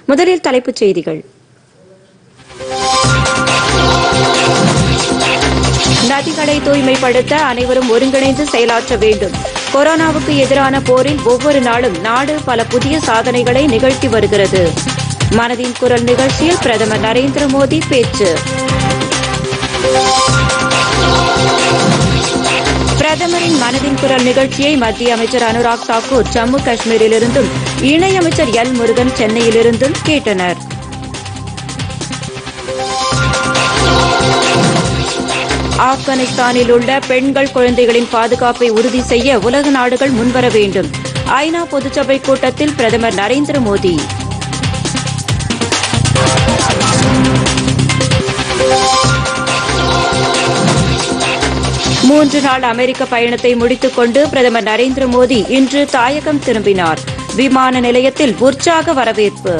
முதலில் தலைப்புச் செய்திகள் நதிகளை தூய்மைப்படுத்த அனைவரும் ஒருங்கிணைந்து செயலாற்ற வேண்டும் கொரோனாவுக்கு எதிரான போரில் ஒவ்வொரு நாளும் நாடு பல புதிய சாதனைகளை நிகழ்த்தி வருகிறது மனதின் குரல் நிகழ்ச்சியில் பிரதமர் நரேந்திர மோடி பேச்சு பிரதமரின் மனதின் குரல் நிகழ்ச்சியை மத்திய அமைச்சர் அனுராக் தாக்கூர் ஜம்மு காஷ்மீரிலிருந்தும் இணையமைச்சர் எல் முருகன் சென்னையிலிருந்தும் கேட்டனர் ஆப்கானிஸ்தானில் உள்ள பெண்கள் குழந்தைகளின் பாதுகாப்பை உறுதி செய்ய உலக நாடுகள் முன்வர வேண்டும் ஐநா பொதுச்சபை கூட்டத்தில் பிரதமர் நரேந்திர மோடி மூன்று நாள் அமெரிக்க பயணத்தை முடித்துக் கொண்டு பிரதமர் நரேந்திர மோடி இன்று தாயகம் திரும்பினார் விமான நிலையத்தில் உற்சாக வரவேற்பு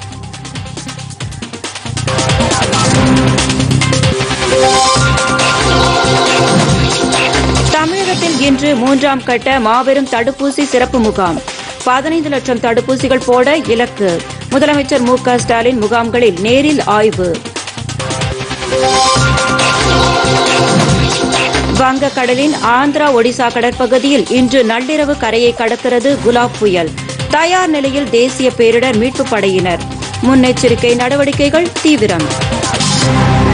தமிழகத்தில் இன்று மூன்றாம் கட்ட மாபெரும் தடுப்பூசி சிறப்பு முகாம் பதினைந்து லட்சம் தடுப்பூசிகள் போட இலக்கு முதலமைச்சர் மு க ஸ்டாலின் முகாம்களில் நேரில் ஆய்வு வங்கக்கடலின் ஆந்திரா ஒடிசா கடற்பகுதியில் இன்று நள்ளிரவு கரையை கடக்கிறது குலாப் புயல் தயார் நிலையில் தேசிய பேரிடர் மீட்புப் படையினர் முன்னெச்சரிக்கை நடவடிக்கைகள் தீவிரம்